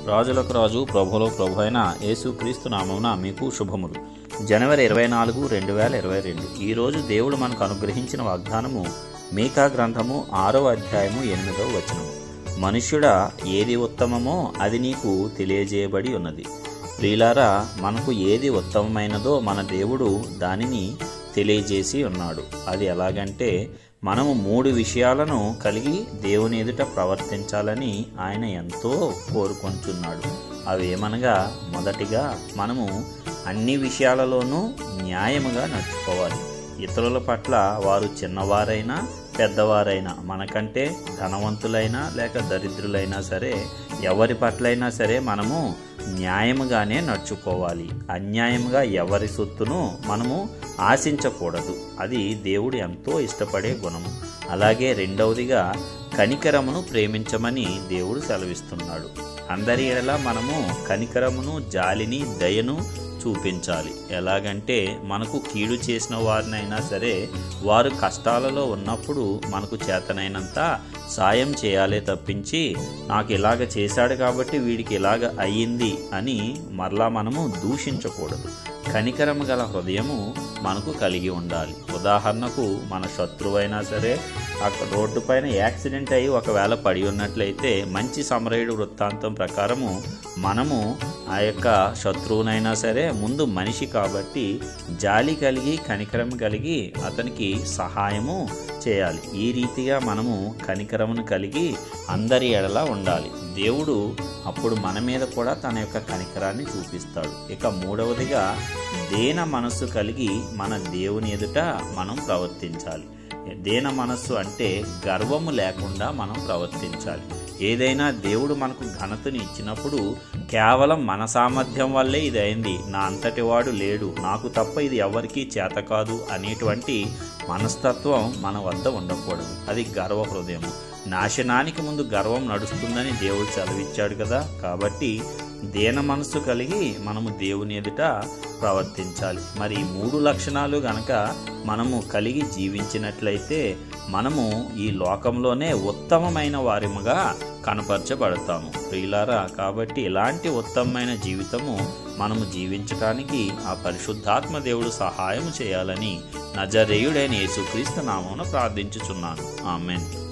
రాజులకు రాజు ప్రభులో ప్రభు అయిన యేసుక్రీస్తు నామమున మీకు శుభములు జనవరి ఇరవై నాలుగు రెండు వేల ఇరవై రెండు ఈరోజు దేవుడు మనకు అనుగ్రహించిన వాగ్దానము మీకా గ్రంథము ఆరో అధ్యాయము ఎనిమిదవ వచనము మనుష్యుడా ఏది ఉత్తమమో అది నీకు తెలియజేయబడి ఉన్నది ప్రియులారా మనకు ఏది ఉత్తమమైనదో మన దేవుడు దానిని తెలియజేసి ఉన్నాడు అది ఎలాగంటే మనము మూడు విషయాలను కలిగి దేవుని ఎదుట ప్రవర్తించాలని ఆయన ఎంతో కోరుకొంచున్నాడు అవేమనగా మొదటిగా మనము అన్ని విషయాలలోనూ న్యాయముగా నడుచుకోవాలి ఇతరుల పట్ల వారు చిన్నవారైనా పెద్దవారైనా మనకంటే ధనవంతులైనా లేక దరిద్రులైనా సరే ఎవరి పట్లైనా సరే మనము న్యాయముగానే నడుచుకోవాలి అన్యాయముగా ఎవరి సొత్తును మనము ఆశించకూడదు అది దేవుడు ఎంతో ఇష్టపడే గుణము అలాగే రెండవదిగా కనికరమును ప్రేమించమని దేవుడు సెలవిస్తున్నాడు అందరి ఎడల మనము కనికరమును జాలిని దయను చూపించాలి ఎలాగంటే మనకు కీడు చేసిన వారినైనా సరే వారు కష్టాలలో ఉన్నప్పుడు మనకు చేతనైనంత సాయం చేయాలే తప్పించి నాకు ఇలాగ చేశాడు కాబట్టి వీడికి ఇలాగ అయ్యింది అని మరలా మనము దూషించకూడదు కనికరము గల హృదయము మనకు కలిగి ఉండాలి ఉదాహరణకు మన శత్రువైనా సరే అక్కడ రోడ్డు పైన యాక్సిడెంట్ అయ్యి ఒకవేళ పడి ఉన్నట్లయితే మంచి సమరయుడు వృత్తాంతం ప్రకారము మనము ఆ యొక్క శత్రువునైనా సరే ముందు మనిషి కాబట్టి జాలి కలిగి కనికరం కలిగి అతనికి సహాయము చేయాలి ఈ రీతిగా మనము కనికరమును కలిగి అందరి ఎడలా ఉండాలి దేవుడు అప్పుడు మన మీద కూడా తన యొక్క కనికరాన్ని చూపిస్తాడు ఇక మూడవదిగా దేన మనస్సు కలిగి మన దేవుని ఎదుట మనం ప్రవర్తించాలి దేన మనస్సు అంటే గర్వము లేకుండా మనం ప్రవర్తించాలి ఏదైనా దేవుడు మనకు ఘనతని ఇచ్చినప్పుడు కేవలం మన సామర్థ్యం వల్లే ఇది అయింది నా అంతటి వాడు లేడు నాకు తప్ప ఇది ఎవరికీ చేత కాదు అనేటువంటి మనస్తత్వం మన వద్ద ఉండకూడదు అది గర్వ హృదయం నాశనానికి ముందు గర్వం నడుస్తుందని దేవుడు చదివిచ్చాడు కదా కాబట్టి దేన మనస్సు కలిగి మనము దేవుని ఎదుట ప్రవర్తించాలి మరి ఈ మూడు లక్షణాలు గనక మనము కలిగి జీవించినట్లయితే మనము ఈ లోకంలోనే ఉత్తమమైన వారిముగా కనపరచబడతాము ప్రియులారా కాబట్టి ఇలాంటి ఉత్తమమైన జీవితము మనము జీవించటానికి ఆ పరిశుద్ధాత్మ దేవుడు సహాయం చేయాలని నజరేయుడైన యేసుక్రీస్తు నామమున ప్రార్థించుచున్నాను ఆమెన్